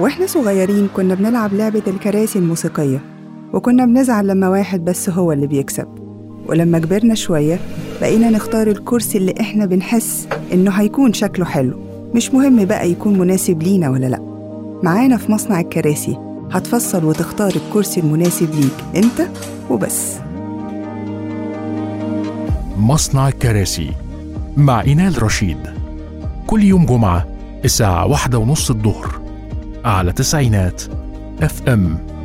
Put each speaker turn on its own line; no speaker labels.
واحنا صغيرين كنا بنلعب لعبة الكراسي الموسيقية وكنا بنزعل لما واحد بس هو اللي بيكسب ولما كبرنا شوية بقينا نختار الكرسي اللي احنا بنحس انه هيكون شكله حلو مش مهم بقى يكون مناسب لينا ولا لأ معانا في مصنع الكراسي هتفصل وتختار الكرسي المناسب ليك انت وبس
مصنع الكراسي مع إينال رشيد كل يوم جمعة الساعة واحدة ونص الظهر على تسعينات اف ام